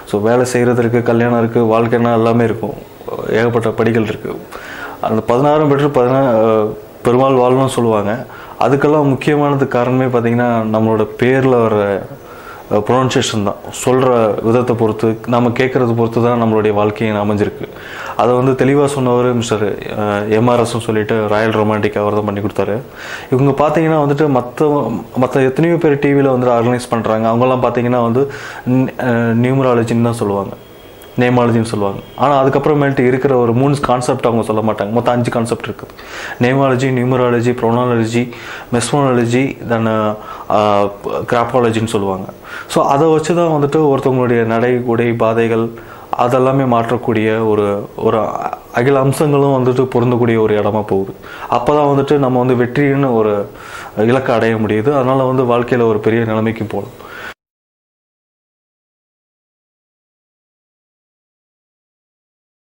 so வேலை செய்கிறதுக்கு கல்யாணம் இருக்குது வாழ்க்கைன்னா எல்லாமே இருக்கும் ஏகப்பட்ட படிகள் இருக்குது அந்த பதினாறும் பெற்று பதினா பெருமாள் வாழணும்னு சொல்லுவாங்க அதுக்கெல்லாம் முக்கியமானது காரணமே பார்த்திங்கன்னா நம்மளோட பேரில் வர ப்ரொனன்சியேஷன் தான் சொல்கிற விதத்தை பொறுத்து நம்ம கேட்குறத பொறுத்து தான் நம்மளுடைய வாழ்க்கையை அமைஞ்சிருக்கு அதை வந்து தெளிவாக சொன்னவர் மிஸ்டர் எம்ஆர்எஸ்ன்னு சொல்லிட்டு ராயல் ரொமான்டிக் அவர் தான் பண்ணி கொடுத்தாரு இவங்க பார்த்தீங்கன்னா வந்துட்டு மற்ற மற்ற எத்தனையோ பேர் டிவியில் வந்துட்டு ஆர்கனைஸ் பண்ணுறாங்க அவங்கெல்லாம் பார்த்தீங்கன்னா வந்து நியூமராலஜின்னு தான் சொல்லுவாங்க நேமாலஜின்னு சொல்லுவாங்க ஆனால் அதுக்கப்புறமேட்டு இருக்கிற ஒரு மூணு கான்செப்ட் அவங்க சொல்ல மாட்டாங்க மொத்தம் அஞ்சு கான்செப்ட் இருக்குது நேமாலஜி நியூமராலஜி ப்ரொனாலஜி மெஸ்மாலஜி தென் கிராப்பாலஜின்னு சொல்லுவாங்க ஸோ அதை வச்சு தான் வந்துட்டு ஒருத்தவங்களுடைய நடை உடை பாதைகள் அதெல்லாமே மாற்றக்கூடிய ஒரு ஒரு அகில அம்சங்களும் வந்துட்டு பொருந்தக்கூடிய ஒரு இடமா போகுது அப்போ தான் வந்துட்டு நம்ம வந்து வெற்றின்னு ஒரு இலக்கை அடைய முடியுது அதனால் வந்து வாழ்க்கையில் ஒரு பெரிய நிலைமைக்கு போகலாம்